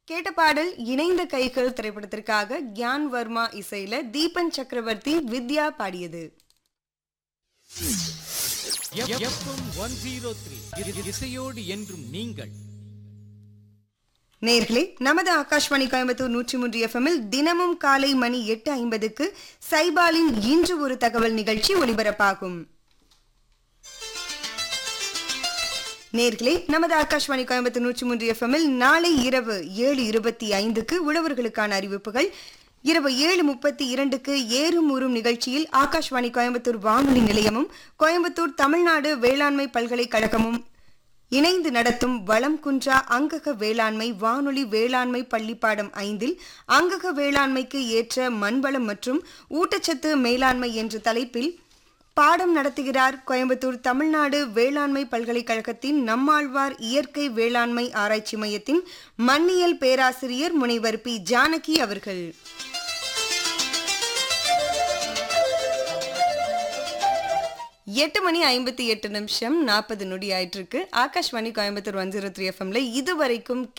கேட்ட பாடல் இணைந்த கைகள் திரைப்படத்திற்காக கியான் வர்மா இசையில தீபன் சக்கரவர்த்தி வித்யா பாடியது எஃப்எம் ஒன் ஜீரோ த்ரீ இசையோடு என்றும் நீங்கள் நேர்களே நமது ஆகாஷ்வாணி கோயம்புத்தூர் நூற்றி மூன்று எஃப்எம்மில் தினமும் காலை மணி எட்டு ஐம்பதுக்கு சைபாலின் இன்று ஒரு தகவல் நிகழ்ச்சி ஒலிபரப்பாகும் நேர்களே நமது ஆகாஷ்வாணி கோயம்புத்தூர் நூற்றி மூன்று எஃப்எம்மில் நாளை இரவு ஏழு இருபத்தி ஐந்துக்கு உழவர்களுக்கான அறிவிப்புகள் இரவு ஏழு முப்பத்தி இரண்டுக்கு ஏறும் ஊறும் நிகழ்ச்சியில் ஆகாஷ்வாணி கோயம்புத்தூர் வானொலி நிலையமும் கோயம்புத்தூர் தமிழ்நாடு வேளாண்மை பல்கலைக்கழகமும் இணைந்து நடத்தும் வளம் குன்றா அங்கக வேளாண்மை வானொலி வேளாண்மை பள்ளிப்பாடம் ஐந்தில் அங்கக வேளாண்மைக்கு ஏற்ற மண்வளம் மற்றும் ஊட்டச்சத்து மேலாண்மை என்ற தலைப்பில் பாடம் நடத்துகிறார் கோயம்புத்தூர் தமிழ்நாடு வேளாண்மை பல்கலைக்கழகத்தின் நம்மாழ்வார் இயற்கை வேளாண்மை ஆராய்ச்சி மையத்தின் மண்ணியல் பேராசிரியர் முனைவர் பி ஜானகி அவர்கள் எட்டு மணி ஐம்பத்தி எட்டு நிமிஷம் நாற்பது நொடி ஆயிட்டு இருக்கு Akashvani Coimbatore one zero three எஃப்எம்ல இதுவரைக்கும்